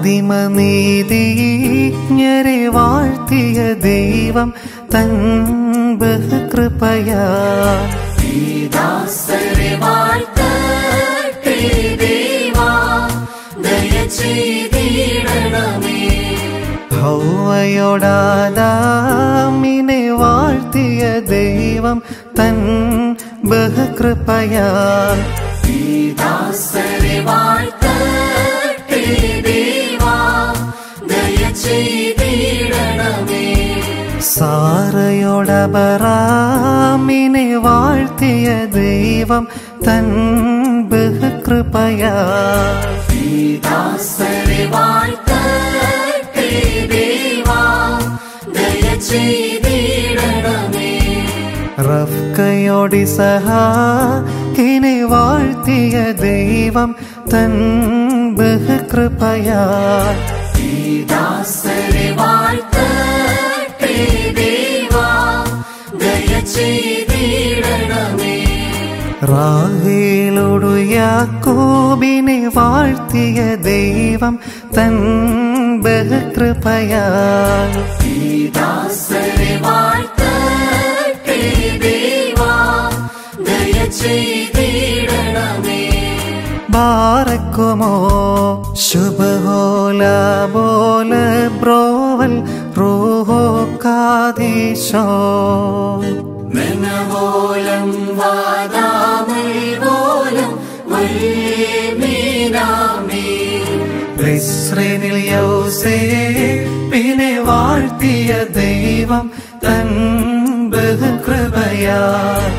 ആദിമ നീതിജ്ഞരെ വാഴ്ത്തിയ ദൈവം തൻ ബഹുകൃപയാ ദാസരെ വാഴ്ത്തട്ടെ ദേവാ ദയ ചെയ്തിടണമേ ഹൗവയോടാദാമിനെ വാഴ്ത്തിയ ദൈവം തൻ ബഹുകൃപയാ ദാസരെ വാഴ്ത്തട്ടെ ദേവാ ദയ ചെയ്തിടണമേ സാറയോടബറാമിനെ വാഴ്ത്തിയ ദൈവം തൻ ബഹുകൃപയാ ദാസരെ വാഴ്ത്തട്ടെ ദേവാ ദയ ചെയ്തിടണമേ റഫ്കയോടി സഹാക്കിനെ വാഴ്ത്തിയ ദൈവം തൻ ബഹുകൃപയാ ദാസരെ വാഴ്ത്തട്ടെ ദേവാ ദയ ചെയ്തിടണമേ റാഹേലോടു യാക്കോബിനെ വാഴ്ത്തിയ ദൈവം തൻ ബഹുകൃപയാ ദാസരെ വാഴ്ത്തട്ടെ ദേവാ ദയ ചെയ്തിടണമേ ബാറക്കുമോ ശുഭഹോല ബോല ബ്രോവൽ റൂഹോ കാദീശോ മെനവോലം വാദാമൽ പോലും മീനാമേ ഇസ്രേനിൽ യൗസേ പിന്നെ വാഴ്ത്തിയ ദൈവം തൻ ബഹുകൃപയാ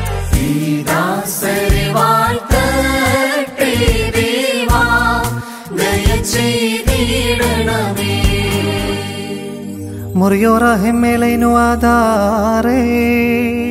ദാസരെ വാഴ്ത്തട്ടെ ദേവാ ദയ ചെയ്തിടണമേ മുറിയോറഹിമേലൈനു ആധാരേ